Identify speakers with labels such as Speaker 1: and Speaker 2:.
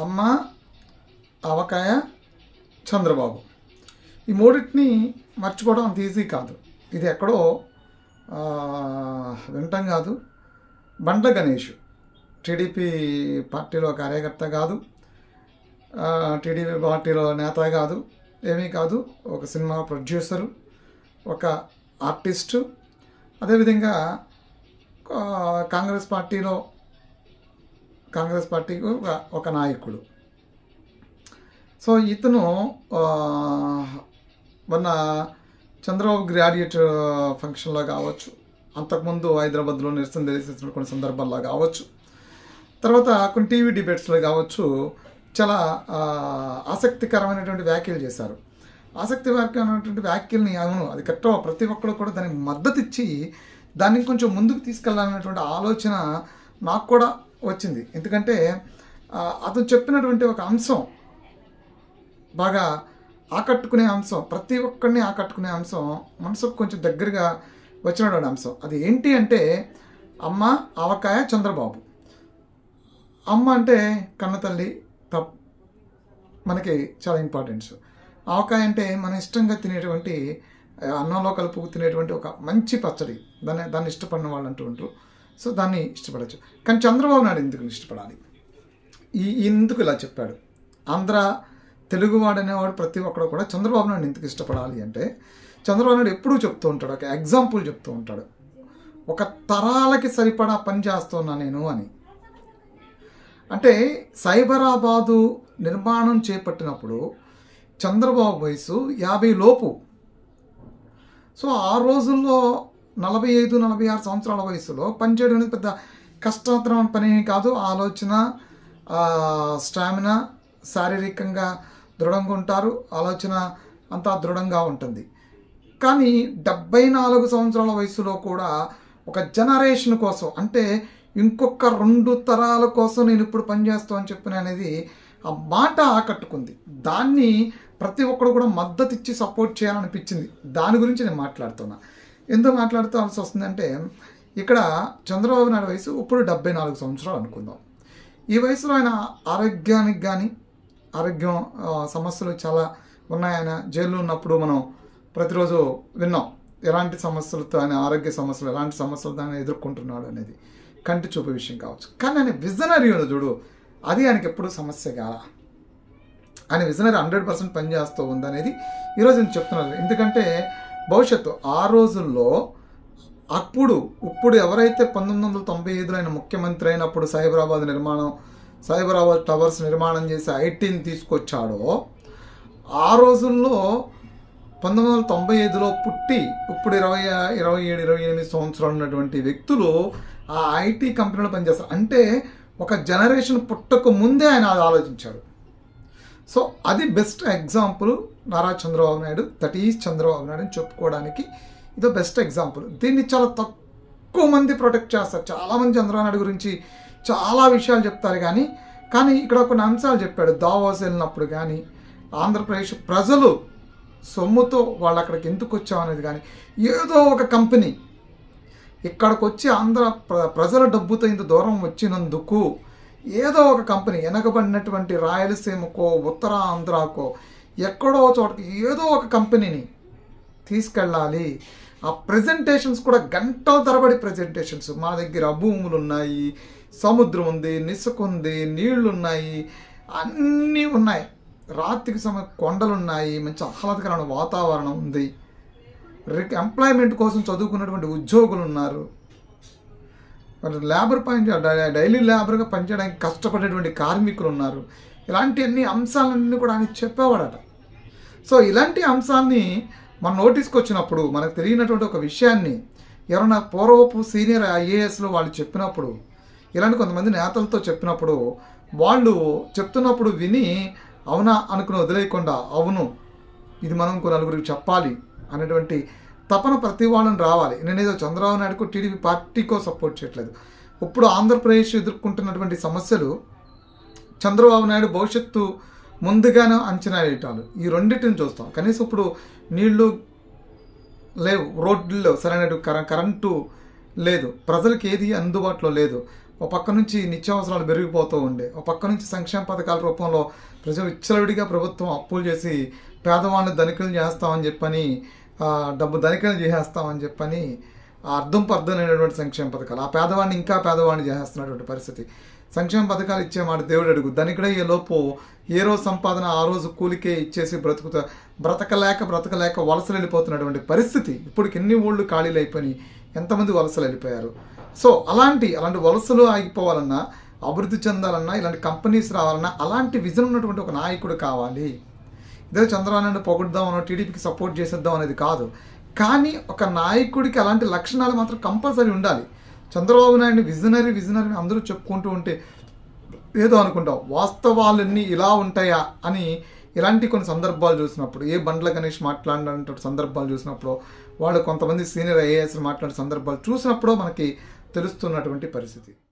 Speaker 1: అమ్మ అవకాయ చంద్రబాబు ఈ మూడింటిని మర్చిపోవడం అంత ఈజీ కాదు ఇది ఎక్కడో ఆ, వింటాం కాదు బండ్ల గణేష్ టీడీపీ పార్టీలో కార్యకర్త కాదు ఆ, టీడీపీ పార్టీలో నేత కాదు ఏమీ కాదు ఒక సినిమా ప్రొడ్యూసరు ఒక ఆర్టిస్టు అదేవిధంగా ఆ, కాంగ్రెస్ పార్టీలో కాంగ్రెస్ పార్టీకి ఒక ఒక నాయకుడు సో ఇతను ఆ, మొన్న చంద్రబాబు గ్రాడ్యుయేట్ ఫంక్షన్లో కావచ్చు అంతకుముందు హైదరాబాద్లో నిరసన తెలిసిన కొన్ని సందర్భాల్లో కావచ్చు తర్వాత కొన్ని టీవీ డిబేట్స్లో కావచ్చు చాలా ఆ, ఆసక్తికరమైనటువంటి వ్యాఖ్యలు చేశారు ఆసక్తికరమైనటువంటి వ్యాఖ్యల్ని అవును అది కరెక్ట్ ప్రతి ఒక్కరు కూడా దానికి మద్దతు ఇచ్చి దాన్ని కొంచెం ముందుకు తీసుకెళ్లాలనేటువంటి ఆలోచన నాకు కూడా వచ్చింది ఎందుకంటే ఆ, అతను చెప్పినటువంటి ఒక అంశం బాగా ఆకట్టుకునే అంశం ప్రతి ఒక్కరిని ఆకట్టుకునే అంశం మనసుకు కొంచెం దగ్గరగా వచ్చినటువంటి అంశం అది ఏంటి అంటే అమ్మ ఆవకాయ చంద్రబాబు అమ్మ అంటే కన్నతల్లి తప్ మనకి చాలా ఇంపార్టెన్స్ ఆవకాయ అంటే మన ఇష్టంగా తినేటువంటి ఆ, అన్నంలో కలుపుకు తినేటువంటి ఒక మంచి పచ్చడి దాన్ని దాన్ని ఇష్టపడిన వాళ్ళు అంటూ ఉంటారు సో దాన్ని ఇష్టపడచ్చు కానీ చంద్రబాబు నాయుడు ఎందుకు ఇష్టపడాలి ఈ ఎందుకు ఇలా చెప్పాడు ఆంధ్ర తెలుగువాడు అనేవాడు ప్రతి ఒక్కడు కూడా చంద్రబాబు నాయుడు ఎందుకు ఇష్టపడాలి అంటే చంద్రబాబు నాయుడు ఎప్పుడూ చెప్తూ ఉంటాడు ఒక ఎగ్జాంపుల్ చెప్తూ ఉంటాడు ఒక తరాలకి సరిపడా పని చేస్తున్నా నేను అని అంటే సైబరాబాదు నిర్మాణం చేపట్టినప్పుడు చంద్రబాబు వయసు యాభై లోపు సో ఆ రోజుల్లో నలభై ఐదు నలభై ఆరు సంవత్సరాల వయసులో పనిచేయడం అనేది పెద్ద కష్టతరమైన పని ఏమీ కాదు ఆలోచన స్టామినా శారీరకంగా దృఢంగా ఉంటారు ఆలోచన అంతా దృఢంగా ఉంటుంది కానీ డెబ్బై నాలుగు సంవత్సరాల వయసులో కూడా ఒక జనరేషన్ కోసం అంటే ఇంకొక రెండు తరాల కోసం నేను ఇప్పుడు పనిచేస్తాను అని చెప్పిన అనేది ఆ మాట ఆకట్టుకుంది దాన్ని ప్రతి ఒక్కరు కూడా మద్దతు ఇచ్చి సపోర్ట్ చేయాలనిపించింది దాని గురించి నేను మాట్లాడుతున్నా ఎందుకు మాట్లాడుతాల్సి వస్తుందంటే ఇక్కడ చంద్రబాబు నాయుడు వయసు ఇప్పుడు డెబ్బై నాలుగు సంవత్సరాలు అనుకుందాం ఈ వయసులో ఆయన ఆరోగ్యానికి కానీ ఆరోగ్యం ఆ, సమస్యలు చాలా ఉన్నాయి ఆయన జైల్లో ఉన్నప్పుడు మనం ప్రతిరోజు విన్నాం ఎలాంటి సమస్యలతో ఆయన ఆరోగ్య సమస్యలు ఎలాంటి సమస్యలతో ఆయన ఎదుర్కొంటున్నాడు అనేది కంటి చూపు విషయం కావచ్చు కానీ ఆయన విజనరీ ఉంది చూడు అది ఆయనకి ఎప్పుడు సమస్య కాదా ఆయన విజనరీ హండ్రెడ్ పర్సెంట్ పనిచేస్తూ ఉందనేది ఈరోజు నేను చెప్తున్నాను ఎందుకంటే భవిష్యత్తు ఆ రోజుల్లో అప్పుడు ఇప్పుడు ఎవరైతే పంతొమ్మిది వందల తొంభై ఐదులో ఆయన ముఖ్యమంత్రి అయినప్పుడు సైబరాబాద్ నిర్మాణం సైబరాబాద్ టవర్స్ నిర్మాణం చేసి ఐటీని తీసుకొచ్చాడో ఆ రోజుల్లో పంతొమ్మిది వందల తొంభై ఐదులో పుట్టి ఇప్పుడు ఇరవై ఇరవై ఏడు ఇరవై ఎనిమిది సంవత్సరాలు ఉన్నటువంటి వ్యక్తులు ఆ ఐటీ కంపెనీలో పనిచేస్తారు అంటే ఒక జనరేషన్ పుట్టక ముందే ఆయన అది ఆలోచించాడు సో అది best example Nara Chandrababu Naidu that is Chandrababu Naidu అని చెప్పుకోవడానికి ఇదో బెస్ట్ ఎగ్జాంపుల్ దీన్ని చాలా తక్కువ మంది ప్రొటెక్ట్ చేస్తారు చాలామంది చంద్రబాబు నాయుడు గురించి చాలా విషయాలు చెప్తారు కానీ కానీ ఇక్కడ కొన్ని అంశాలు చెప్పాడు దావాస్ వెళ్ళినప్పుడు కానీ ఆంధ్రప్రదేశ్ ప్రజలు సొమ్ముతో వాళ్ళు అక్కడికి ఎందుకు వచ్చాం అనేది కానీ ఏదో ఒక కంపెనీ ఇక్కడికి వచ్చి ఆంధ్ర ప్ర- ప్రజల డబ్బుతో ఇంత దూరం వచ్చినందుకు ఏదో ఒక కంపెనీ వెనకబడినటువంటి రాయలసీమకో ఉత్తర ఆంధ్రాకో ఎక్కడో చోటకి ఏదో ఒక కంపెనీని తీసుకెళ్ళాలి ఆ ప్రజెంటేషన్స్ కూడా గంటల తరబడి ప్రజెంటేషన్స్ మా దగ్గర భూములు ఉన్నాయి సముద్రం ఉంది నిసుక ఉంది నీళ్లు ఉన్నాయి అన్నీ ఉన్నాయి రాత్రికి సమయ కొండలు ఉన్నాయి మంచి ఆహ్లాదకరమైన వాతావరణం ఉంది రిక్ ఎంప్లాయ్మెంట్ కోసం చదువుకున్నటువంటి ఉద్యోగులు ఉన్నారు మరి లేబర్ పని డైలీ లేబర్గా పనిచేయడానికి కష్టపడేటువంటి కార్మికులు ఉన్నారు ఇలాంటి అన్ని అంశాలన్నీ కూడా ఆయన చెప్పేవాడట సో ఇలాంటి అంశాన్ని మన నోటీస్కి వచ్చినప్పుడు మనకు తెలియనటువంటి ఒక విషయాన్ని ఎవరైనా పూర్వపు సీనియర్ ఐఏఎస్లో వాళ్ళు చెప్పినప్పుడు ఇలాంటి కొంతమంది నేతలతో చెప్పినప్పుడు వాళ్ళు చెప్తున్నప్పుడు విని అవునా అనుకుని వదిలేయకుండా అవును ఇది మనం ఇంకో నలుగురికి చెప్పాలి అనేటువంటి తపన ప్రతి వాళ్ళని రావాలి నేనేదో చంద్రబాబు నాయుడుకో టీడీపీ పార్టీకో సపోర్ట్ చేయట్లేదు ఇప్పుడు ఆంధ్రప్రదేశ్ ఎదుర్కొంటున్నటువంటి సమస్యలు చంద్రబాబు నాయుడు భవిష్యత్తు ముందుగానే అంచనా వేయటాలు ఈ రెండింటిని చూస్తాం కనీసం ఇప్పుడు నీళ్లు లేవు రోడ్లు లేవు సరైన కర కరెంటు లేదు ప్రజలకు ఏది అందుబాటులో లేదు ఒక పక్క నుంచి నిత్యావసరాలు పెరిగిపోతూ ఉండే ఒక పక్క నుంచి సంక్షేమ పథకాల రూపంలో ప్రజలు విచ్చలవిడిగా ప్రభుత్వం అప్పులు చేసి పేదవాళ్ళని ధనికులు చేస్తామని చెప్పని ఆ, డబ్బు ధనికులు చేసేస్తామని చెప్పని ఆ అర్థం పర్థం లేనటువంటి సంక్షేమ పథకాలు ఆ పేదవాడిని ఇంకా పేదవాడిని చేసేస్తున్నటువంటి పరిస్థితి సంక్షేమ పథకాలు ఇచ్చే మాట దేవుడు అడుగు ధనికుడయ్యే లోపు ఏ రోజు సంపాదన ఆ రోజు కూలికే ఇచ్చేసి బ్రతుకుతా బ్రతకలేక బ్రతకలేక వలసలు వెళ్ళిపోతున్నటువంటి పరిస్థితి ఇప్పుడు ఎన్ని ఊళ్ళు ఖాళీలు అయిపోయి ఎంతమంది వలసలు వెళ్ళిపోయారు సో అలాంటి అలాంటి వలసలు ఆగిపోవాలన్నా అభివృద్ధి చెందాలన్నా ఇలాంటి కంపెనీస్ రావాలన్నా అలాంటి విజన్ ఉన్నటువంటి ఒక నాయకుడు కావాలి ఇదే చంద్రబాబు నాయుడు పొగుడుదామనో టీడీపీకి సపోర్ట్ చేసేద్దాం అనేది కాదు కానీ ఒక నాయకుడికి అలాంటి లక్షణాలు మాత్రం కంపల్సరీ ఉండాలి చంద్రబాబు నాయుడిని విజనరీ విజనరీ అందరూ చెప్పుకుంటూ ఉంటే ఏదో అనుకుంటాం వాస్తవాలన్నీ ఇలా ఉంటాయా అని ఇలాంటి కొన్ని సందర్భాలు చూసినప్పుడు ఏ బండ్ల గణేష్ మాట్లాడిన సందర్భాలు చూసినప్పుడు వాళ్ళు కొంతమంది సీనియర్ ఐఏఎస్ మాట్లాడే సందర్భాలు చూసినప్పుడు మనకి తెలుస్తున్నటువంటి పరిస్థితి